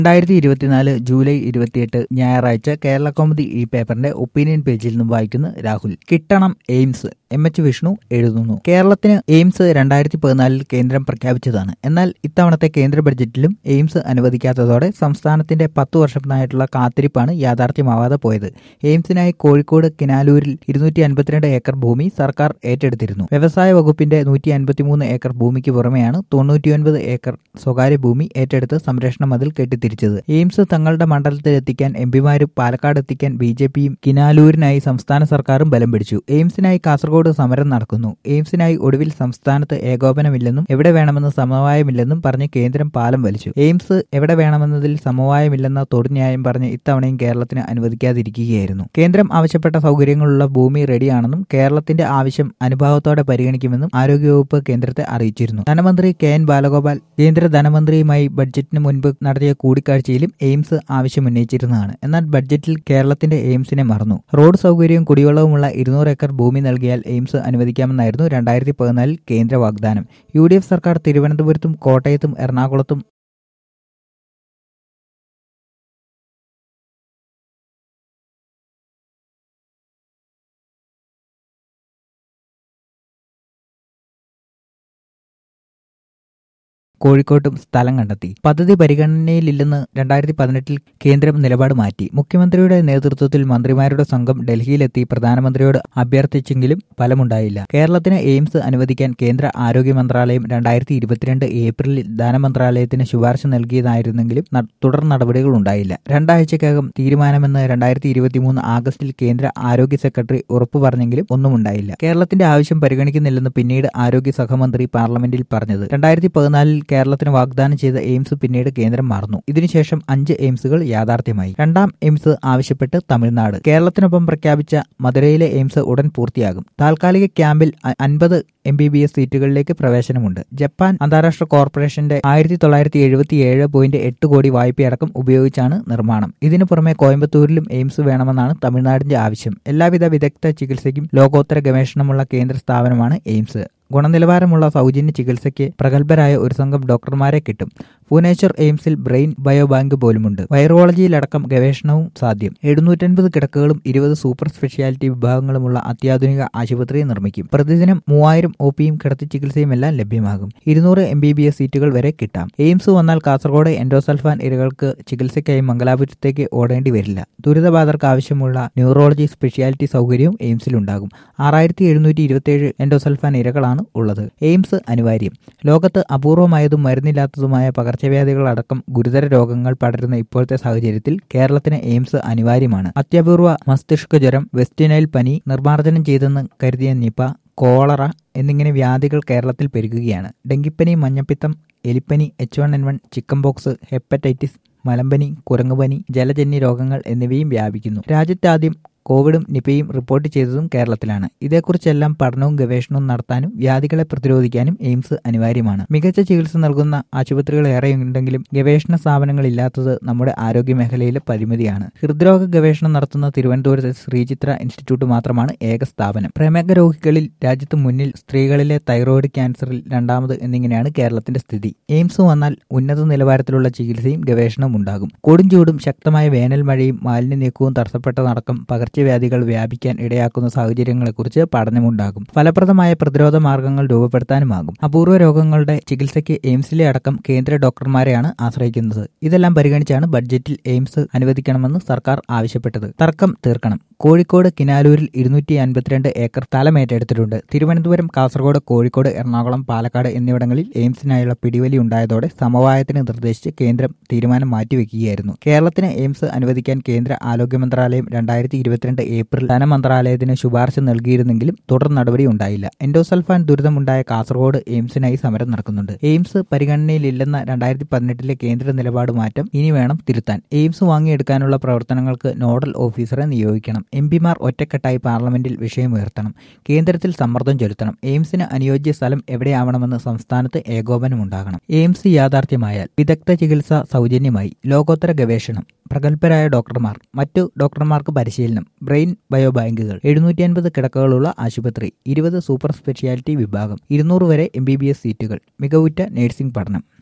രണ്ടായിരത്തി ഇരുപത്തിനാല് ജൂലൈ ഇരുപത്തിയെട്ട് ഞായറാഴ്ച കേരള കൗമുദി ഈ പേപ്പറിന്റെ ഒപ്പീനിയൻ പേജിൽ നിന്നും വായിക്കുന്ന രാഹുൽ കിട്ടണം എയിംസ് എം എച്ച് വിഷ്ണു എഴുതുന്നു കേരളത്തിന് എയിംസ് രണ്ടായിരത്തി പതിനാലിൽ കേന്ദ്രം പ്രഖ്യാപിച്ചതാണ് എന്നാൽ ഇത്തവണത്തെ കേന്ദ്ര ബഡ്ജറ്റിലും എയിംസ് അനുവദിക്കാത്തതോടെ സംസ്ഥാനത്തിന്റെ പത്തു വർഷത്തിനായിട്ടുള്ള കാത്തിരിപ്പാണ് യാഥാർത്ഥ്യമാവാതെ പോയത് എയിംസിനായി കോഴിക്കോട് കിനാലൂരിൽ ഇരുന്നൂറ്റി അൻപത്തിരണ്ട് ഏക്കർ ഭൂമി സർക്കാർ ഏറ്റെടുത്തിരുന്നു വ്യവസായ വകുപ്പിന്റെ നൂറ്റി അൻപത്തിമൂന്ന് ഏക്കർ ഭൂമിക്ക് പുറമെയാണ് തൊണ്ണൂറ്റിയൊൻപത് ഏക്കർ സ്വകാര്യ ഭൂമി ഏറ്റെടുത്ത് സംരക്ഷണ മതിൽ കെട്ടിത്തിരിച്ചത് എയിംസ് തങ്ങളുടെ മണ്ഡലത്തിൽ എത്തിക്കാൻ എംപിമാരും പാലക്കാട് എത്തിക്കാൻ ബി ജെ പിയും കിനാലൂരിനായി സംസ്ഥാന സർക്കാരും ബലം പിടിച്ചു എയിംസിനായി കാസർഗോഡ് സമരം നടക്കുന്നു എയിംസിനായി ഒടുവിൽ സംസ്ഥാനത്ത് ഏകോപനമില്ലെന്നും എവിടെ വേണമെന്ന് സമവായമില്ലെന്നും പറഞ്ഞ് കേന്ദ്രം പാലം വലിച്ചു എയിംസ് എവിടെ വേണമെന്നതിൽ സമവായമില്ലെന്ന തൊടുന്യായം പറഞ്ഞ് ഇത്തവണയും കേരളത്തിന് അനുവദിക്കാതിരിക്കുകയായിരുന്നു കേന്ദ്രം ആവശ്യപ്പെട്ട സൗകര്യങ്ങളുള്ള ഭൂമി റെഡിയാണെന്നും കേരളത്തിന്റെ ആവശ്യം അനുഭാവത്തോടെ പരിഗണിക്കുമെന്നും ആരോഗ്യവകുപ്പ് കേന്ദ്രത്തെ അറിയിച്ചിരുന്നു ധനമന്ത്രി കെ എൻ ബാലഗോപാൽ കേന്ദ്ര ധനമന്ത്രിയുമായി ബഡ്ജറ്റിന് മുൻപ് നടത്തിയ കൂടിക്കാഴ്ചയിലും എയിംസ് ആവശ്യമുന്നയിച്ചിരുന്നതാണ് എന്നാൽ ബഡ്ജറ്റിൽ കേരളത്തിന്റെ എയിംസിനെ മറന്നു റോഡ് സൗകര്യവും കുടിവെള്ളവുമുള്ള ഇരുന്നൂറ് ഏക്കർ ഭൂമി നൽകിയാൽ എയിംസ് അനുവദിക്കാമെന്നായിരുന്നു രണ്ടായിരത്തി പതിനാലിൽ കേന്ദ്ര വാഗ്ദാനം യു ഡി എഫ് സർക്കാർ തിരുവനന്തപുരത്തും കോട്ടയത്തും എറണാകുളത്തും കോഴിക്കോട്ടും സ്ഥലം കണ്ടെത്തി പദ്ധതി പരിഗണനയിലില്ലെന്ന് രണ്ടായിരത്തി പതിനെട്ടിൽ കേന്ദ്രം നിലപാട് മാറ്റി മുഖ്യമന്ത്രിയുടെ നേതൃത്വത്തിൽ മന്ത്രിമാരുടെ സംഘം ഡൽഹിയിലെത്തി പ്രധാനമന്ത്രിയോട് അഭ്യർത്ഥിച്ചെങ്കിലും ഫലമുണ്ടായില്ല കേരളത്തിന് എയിംസ് അനുവദിക്കാൻ കേന്ദ്ര ആരോഗ്യ മന്ത്രാലയം രണ്ടായിരത്തി ഇരുപത്തിരണ്ട് ഏപ്രിലിൽ ധനമന്ത്രാലയത്തിന് ശുപാർശ നൽകിയതായിരുന്നെങ്കിലും തുടർ നടപടികൾ ഉണ്ടായില്ല രണ്ടാഴ്ചക്കകം തീരുമാനമെന്ന് രണ്ടായിരത്തി ഇരുപത്തിമൂന്ന് ആഗസ്റ്റിൽ കേന്ദ്ര ആരോഗ്യ സെക്രട്ടറി ഉറപ്പു പറഞ്ഞെങ്കിലും ഒന്നും ഉണ്ടായില്ല കേരളത്തിന്റെ ആവശ്യം പരിഗണിക്കുന്നില്ലെന്ന് പിന്നീട് ആരോഗ്യ സഹമന്ത്രി പാർലമെന്റിൽ പറഞ്ഞത് രണ്ടായിരത്തി പതിനാലിൽ കേരളത്തിന് വാഗ്ദാനം ചെയ്ത എയിംസ് പിന്നീട് കേന്ദ്രം മറന്നു ഇതിനുശേഷം അഞ്ച് എയിംസുകൾ യാഥാർത്ഥ്യമായി രണ്ടാം എയിംസ് ആവശ്യപ്പെട്ട് തമിഴ്നാട് കേരളത്തിനൊപ്പം പ്രഖ്യാപിച്ച മധുരയിലെ എയിംസ് ഉടൻ പൂർത്തിയാകും താൽക്കാലിക ക്യാമ്പിൽ അൻപത് എം ബി ബി എസ് സീറ്റുകളിലേക്ക് പ്രവേശനമുണ്ട് ജപ്പാൻ അന്താരാഷ്ട്ര കോർപ്പറേഷന്റെ ആയിരത്തി തൊള്ളായിരത്തി എഴുപത്തി ഏഴ് പോയിന്റ് എട്ട് കോടി വായ്പയടക്കം ഉപയോഗിച്ചാണ് നിർമ്മാണം ഇതിനു പുറമെ കോയമ്പത്തൂരിലും എയിംസ് വേണമെന്നാണ് തമിഴ്നാടിന്റെ ആവശ്യം എല്ലാവിധ വിദഗ്ധ ചികിത്സയ്ക്കും ലോകോത്തര ഗവേഷണമുള്ള കേന്ദ്ര സ്ഥാപനമാണ് എയിംസ് ഗുണനിലവാരമുള്ള സൗജന്യ ചികിത്സയ്ക്ക് പ്രഗത്ഭരായ ഒരു സംഘം ഡോക്ടർമാരെ കിട്ടും ഭുവനേശ്വർ എയിംസിൽ ബ്രെയിൻ ബയോബാങ്ക് പോലുമുണ്ട് വൈറോളജിയിലടക്കം ഗവേഷണവും സാധ്യം എഴുന്നൂറ്റൻപത് കിടക്കകളും ഇരുപത് സൂപ്പർ സ്പെഷ്യാലിറ്റി വിഭാഗങ്ങളുമുള്ള അത്യാധുനിക ആശുപത്രി നിർമ്മിക്കും പ്രതിദിനം മൂവായിരം ഒ പിയും കിടത്തി ചികിത്സയും എല്ലാം ലഭ്യമാകും ഇരുന്നൂറ് എം ബി ബി എസ് സീറ്റുകൾ വരെ കിട്ടാം എയിംസ് വന്നാൽ കാസർഗോഡ് എൻഡോസൾഫാൻ ഇരകൾക്ക് ചികിത്സയ്ക്കായി മംഗലാപുരത്തേക്ക് ഓടേണ്ടി വരില്ല ദുരിതബാധർക്ക് ആവശ്യമുള്ള ന്യൂറോളജി സ്പെഷ്യാലിറ്റി സൗകര്യവും എയിംസിലുണ്ടാകും ആറായിരത്തി എഴുന്നൂറ്റി ഇരുപത്തിയേഴ് എൻഡോസൾഫാൻ ഇരകളാണ് ഉള്ളത് എയിംസ് അനിവാര്യം ലോകത്ത് അപൂർവമായതും മരുന്നില്ലാത്തതുമായ പകർച്ചവ്യാധികളടക്കം ഗുരുതര രോഗങ്ങൾ പടരുന്ന ഇപ്പോഴത്തെ സാഹചര്യത്തിൽ കേരളത്തിന് എയിംസ് അനിവാര്യമാണ് അത്യപൂർവ മസ്തിഷ്ക ജ്വരം വെസ്റ്റിനൈൽ പനി നിർമ്മാർജ്ജനം ചെയ്തെന്ന് കരുതിയ നിപ കോളറ എന്നിങ്ങനെ വ്യാധികൾ കേരളത്തിൽ പെരുകുകയാണ് ഡെങ്കിപ്പനി മഞ്ഞപ്പിത്തം എലിപ്പനി H one N one chickenpox hepatitis മലമ്പനി കുരങ്ങുപനി ജലജന്യ രോഗങ്ങൾ എന്നിവയും വ്യാപിക്കുന്നു രാജ്യത്താദ്യം കോവിഡും നിപയും റിപ്പോർട്ട് ചെയ്തതും കേരളത്തിലാണ് ഇതേക്കുറിച്ചെല്ലാം പഠനവും ഗവേഷണവും നടത്താനും വ്യാധികളെ പ്രതിരോധിക്കാനും എയിംസ് അനിവാര്യമാണ് മികച്ച ചികിത്സ നൽകുന്ന ആശുപത്രികൾ ഏറെയുണ്ടെങ്കിലും ഗവേഷണ സ്ഥാപനങ്ങൾ ഇല്ലാത്തത് നമ്മുടെ ആരോഗ്യ മേഖലയിലെ പരിമിതിയാണ് ഹൃദ്രോഗ ഗവേഷണം നടത്തുന്ന തിരുവനന്തപുരത്തെ ശ്രീചിത്ര ഇൻസ്റ്റിറ്റ്യൂട്ട് മാത്രമാണ് ഏക സ്ഥാപനം പ്രമേഹ രോഗികളിൽ രാജ്യത്ത് മുന്നിൽ സ്ത്രീകളിലെ തൈറോയിഡ് ക്യാൻസറിൽ രണ്ടാമത് എന്നിങ്ങനെയാണ് കേരളത്തിന്റെ സ്ഥിതി എയിംസ് വന്നാൽ ഉന്നത നിലവാരത്തിലുള്ള ചികിത്സയും ഗവേഷണവും ഉണ്ടാകും കൊടുംചൂടും ശക്തമായ വേനൽ മഴയും മാലിന്യ നീക്കവും തടസ്സപ്പെട്ടതടക്കം പകർ പകർച്ചവ്യാധികൾ വ്യാപിക്കാൻ ഇടയാക്കുന്ന സാഹചര്യങ്ങളെക്കുറിച്ച് പഠനമുണ്ടാകും ഫലപ്രദമായ പ്രതിരോധ മാർഗങ്ങൾ രൂപപ്പെടുത്താനുമാകും അപൂർവ രോഗങ്ങളുടെ ചികിത്സയ്ക്ക് എയിംസിലെ അടക്കം കേന്ദ്ര ഡോക്ടർമാരെയാണ് ആശ്രയിക്കുന്നത് ഇതെല്ലാം പരിഗണിച്ചാണ് ബഡ്ജറ്റിൽ എയിംസ് അനുവദിക്കണമെന്ന് സർക്കാർ ആവശ്യപ്പെട്ടത് തർക്കം തീർക്കണം കോഴിക്കോട് കിനാലൂരിൽ ഇരുന്നൂറ്റി അൻപത്തിരണ്ട് ഏക്കർ സ്ഥലമേറ്റെടുത്തിട്ടുണ്ട് തിരുവനന്തപുരം കാസർഗോഡ് കോഴിക്കോട് എറണാകുളം പാലക്കാട് എന്നിവിടങ്ങളിൽ എയിംസിനായുള്ള പിടിവലി ഉണ്ടായതോടെ സമവായത്തിന് നിർദ്ദേശിച്ച് കേന്ദ്രം തീരുമാനം മാറ്റിവെക്കുകയായിരുന്നു കേരളത്തിന് എയിംസ് അനുവദിക്കാൻ കേന്ദ്ര ആരോഗ്യ മന്ത്രാലയം രണ്ടായിരത്തി ഇരുപത്തിരണ്ട് ഏപ്രിൽ ധനമന്ത്രാലയത്തിന് ശുപാർശ നൽകിയിരുന്നെങ്കിലും തുടർ നടപടി ഉണ്ടായില്ല എൻഡോസൾഫാൻ ദുരിതമുണ്ടായ കാസർഗോഡ് എയിംസിനായി സമരം നടക്കുന്നുണ്ട് എയിംസ് പരിഗണനയിലില്ലെന്ന രണ്ടായിരത്തി പതിനെട്ടിലെ കേന്ദ്ര നിലപാട് മാറ്റം ഇനി വേണം തിരുത്താൻ എയിംസ് വാങ്ങിയെടുക്കാനുള്ള പ്രവർത്തനങ്ങൾക്ക് നോഡൽ ഓഫീസറെ നിയോഗിക്കണം എം പിമാർ ഒറ്റക്കെട്ടായി പാർലമെന്റിൽ വിഷയമുയർത്തണം കേന്ദ്രത്തിൽ സമ്മർദ്ദം ചെലുത്തണം എയിംസിന് അനുയോജ്യ സ്ഥലം എവിടെയാവണമെന്ന് സംസ്ഥാനത്ത് ഏകോപനമുണ്ടാകണം എയിംസ് യാഥാർത്ഥ്യമായാൽ വിദഗ്ധ ചികിത്സ സൗജന്യമായി ലോകോത്തര ഗവേഷണം പ്രഗത്ഭരായ ഡോക്ടർമാർ മറ്റു ഡോക്ടർമാർക്ക് പരിശീലനം ബ്രെയിൻ ബയോബാങ്കുകൾ എഴുന്നൂറ്റി അൻപത് കിടക്കകളുള്ള ആശുപത്രി ഇരുപത് സൂപ്പർ സ്പെഷ്യാലിറ്റി വിഭാഗം ഇരുന്നൂറ് വരെ എം സീറ്റുകൾ മികവുറ്റ നഴ്സിംഗ് പഠനം